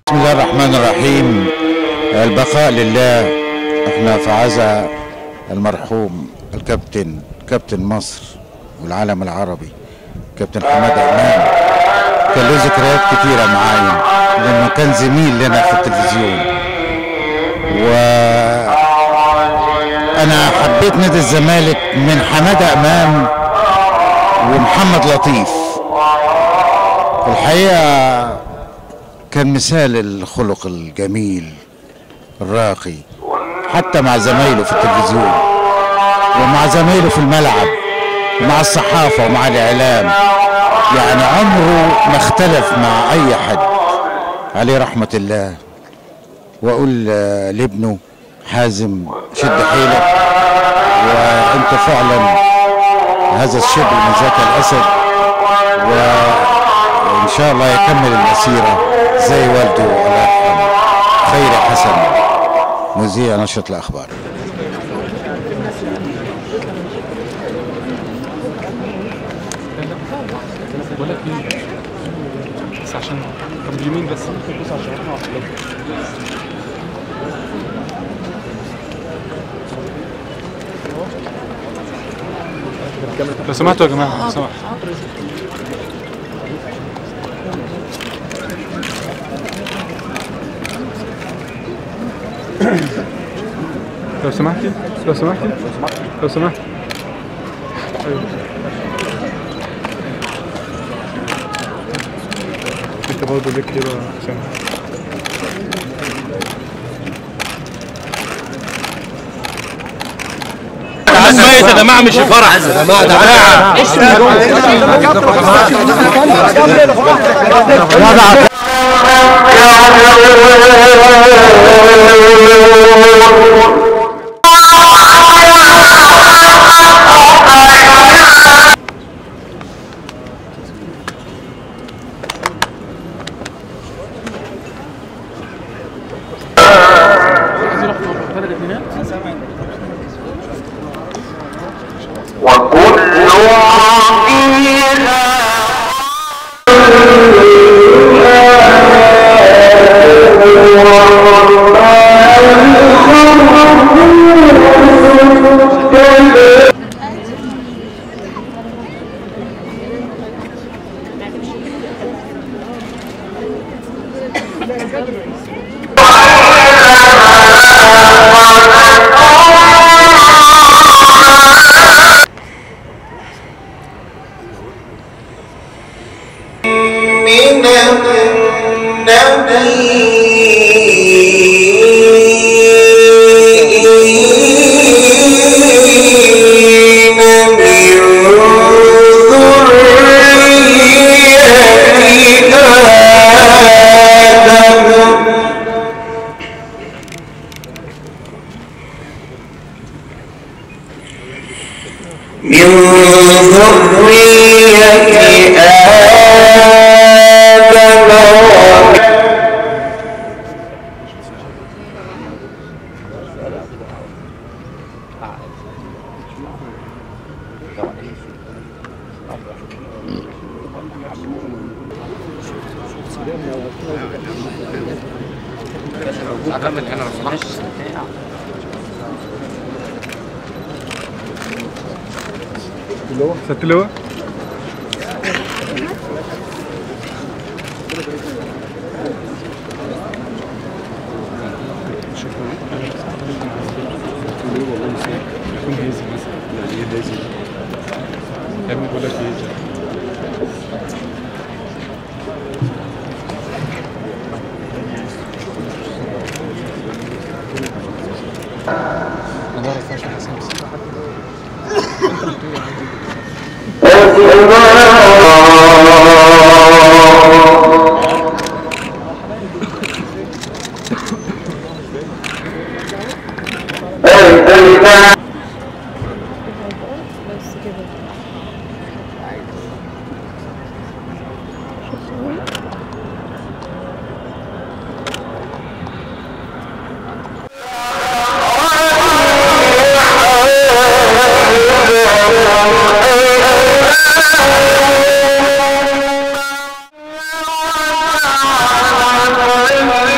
بسم الله الرحمن الرحيم البقاء لله احنا في عزاء المرحوم الكابتن كابتن مصر والعالم العربي كابتن حماده امام كان له ذكريات كتيره معايا لانه كان زميل لنا في التلفزيون و انا حبيت نادي الزمالك من حماده امام ومحمد لطيف الحقيقه كان مثال الخلق الجميل الراقي حتى مع زمايله في التلفزيون ومع زمايله في الملعب ومع الصحافة ومع الإعلام يعني عمره ما اختلف مع أي حد عليه رحمة الله وأقول آه، لابنه حازم شد حيلك وأنت فعلا هذا الشبل من ذاك الأسد وإن شاء الله يكمل المسيرة زي والده الله يرحمه خير حسن مذيع نشرة الأخبار بقول لك ايه بس عشان طب اليمين بس ممكن بص عشان احنا لو سمحتوا يا جماعه لو سمحت لو سمحتي لو سمحتي لو سمحتي أيوة. انت برضه ليك كده عشان ميت يا جماعه مش فرح يا جماعه من النبيين من ذرية آدم من ذرية آدم خدت اللواء يكون هيزي مثلا لا ايه هيزي يا ابني بقول لك ايه انا اعرف عشان حسن بس Oh,